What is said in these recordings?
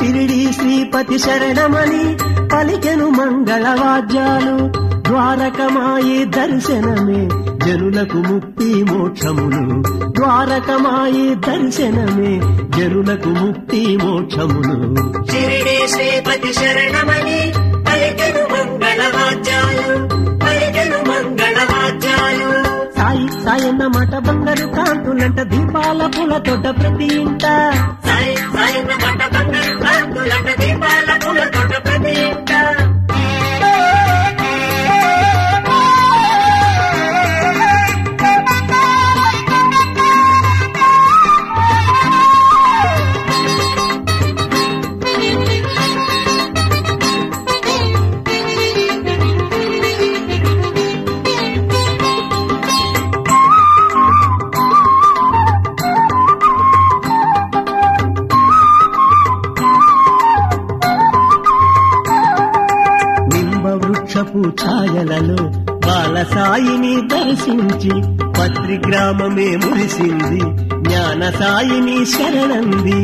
షిరిడి శ్రీపతి శరణమని పలికెను మంగళవాద్యాలు ద్వారకమాయి దర్శనమే జనులకు ముక్తి మోక్షములు ద్వారకమాయి దర్శనమే జనులకు ముక్తి మోక్షములు షిరిడి శ్రీపతి శరణమని పలికెను మంగళవాద్యాలు పలికెను మంగళవాద్యాలు సాయి సాయన్న మాట బంగారు కాంతులంట దీపాల పుల తోట ప్రతి ఇంట సాయి సాయన్న మట బంగారు కాంతులంట దీపాల పూల తోట ప్రతి ఇంట నింబ వృక్షపు ఛాయలలో బాలసాయిని దర్శించి పత్రి గ్రామమే మురిసింది జ్ఞాన సాయిని శరణంది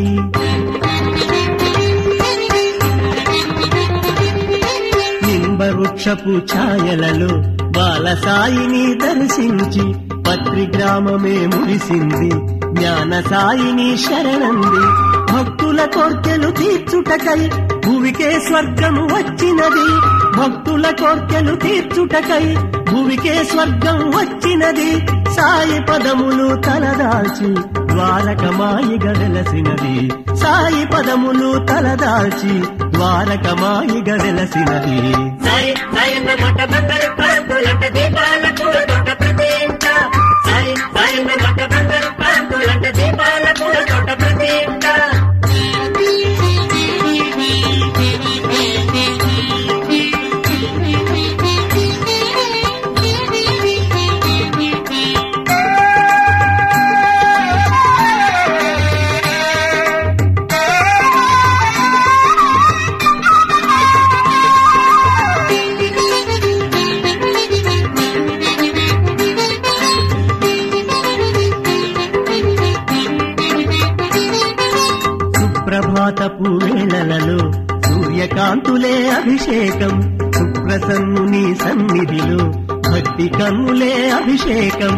నింబ వృక్షపు ఛాయలలో బాలసాయిని దర్శించి పత్రి గ్రామమే మురిసింది జ్ఞాన సాయిని శరణంది భక్తుల కోర్కెలు తీర్చుటకై భువికే స్వర్గము వచ్చినది భక్తుల కోర్కెలు తీర్చుటకై భువికే స్వర్గం వచ్చినది సాయి పదములు తలదాల్చి ద్వారకమాయి గడలసినది సాయి పదములు తలదాల్చి ద్వారకమాయి గడలసినది సాయి సాయన్న మట బంగారు కాంతులంట దీపాల పూల తోట ప్రతి ఇంట సాయి సాయన్న మట బంగారు కాంతులంట దీపాల పూల తోట ప్రతి ఇంట సుప్రభాతపు వేళలలో సూర్యకాంతులే అభిషేకం సుప్రసన్నుని సన్నిధిలో భక్తి కన్నులే అభిషేకం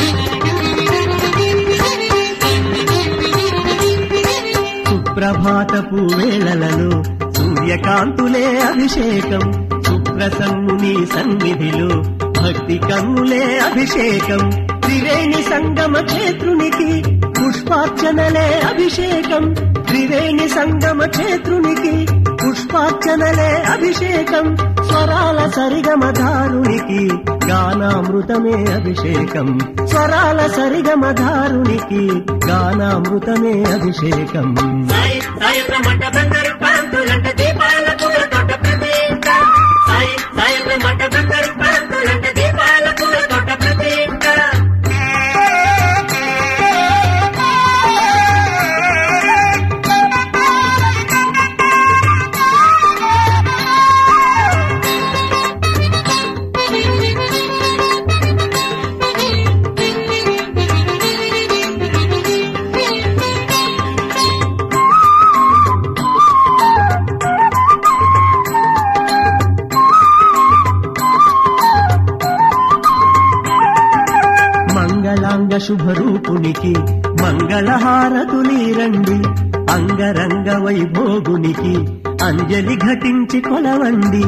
సుప్రభాతపు వేళలలో సూర్యకాంతులే అభిషేకం సుప్రసన్నుని సన్నిధిలో భక్తి కన్నులే అభిషేకం త్రివేణి సంగమ క్షేత్రునికి పుష్పార్చనలే అభిషేకం త్రివేణి సంగమ క్షేత్రునికి పుష్పార్చనలే అభిషేకం స్వరాల సరిగమధారునికి గానామృతమే అభిషేకం స్వరాల సరిగమధారునికి గానామృతమే అభిషేకం సాయి సాయన్న మట బంగారు కాంతులంట దీపాల పూల తోట ప్రతి ఇంట సాయి సాయన్న మట బంగారు కాంతులంట దీపాల పూల తోట ప్రతి ఇంట మంగళాంగ శుభరూపునికి మంగళహారతులీరండి అంగరంగ వైభోగునికి అంజలి ఘటించి కొలవండి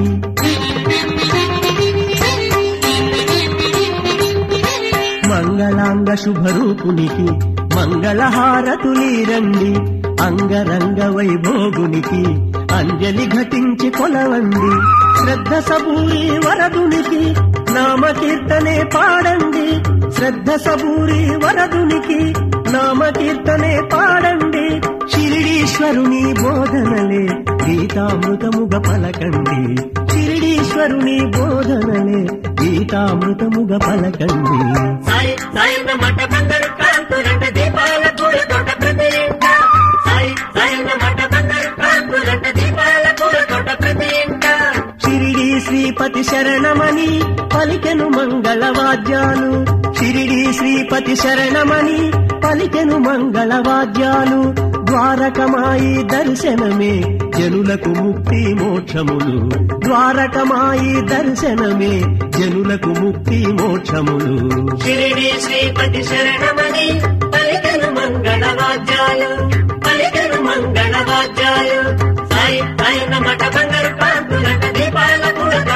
మంగళాంగ శుభరూపునికి మంగళహారతులీరండి అంగరంగ వైభోగునికి అంజలి ఘటించి కొలవండి శ్రద్ధ సబూరి వరదునికి నామకీర్తనే పాడండి శ్రద్ధ సబూరి వరదునికి నామకీర్తనే పాడండి షిరిడీశ్వరుని బోధనలే గీతామృతముగ పలకండి షిరిడీశ్వరుని బోధనలే గీతామృతముగ పలకండి సాయి సాయన్న మట బంగారు కాంతులంట దీపాల పూల తోట ప్రతి ఇంట సాయి సాయన్న మట బంగారు కాంతులంట దీపాల పూల తోట ప్రతి ఇంట షిరిడి శ్రీపతి శరణమని పలికెను మంగళవాద్యాలు షిరిడి శ్రీపతి శరణమని పలికెను మంగళవాద్యాలు ద్వారకమాయి దర్శనమే జనులకు ముక్తి మోక్షములు ద్వారకమాయి దర్శనమే జనులకు ముక్తి మోక్షములు షిరిడి శ్రీపతి శరణమని పలికను మంగళ వాద్యాలు పలికను మంగళ వాద్యాలు సాయి సాయన్న మఠ బంగారు కాంతులంట దీపాల కూడా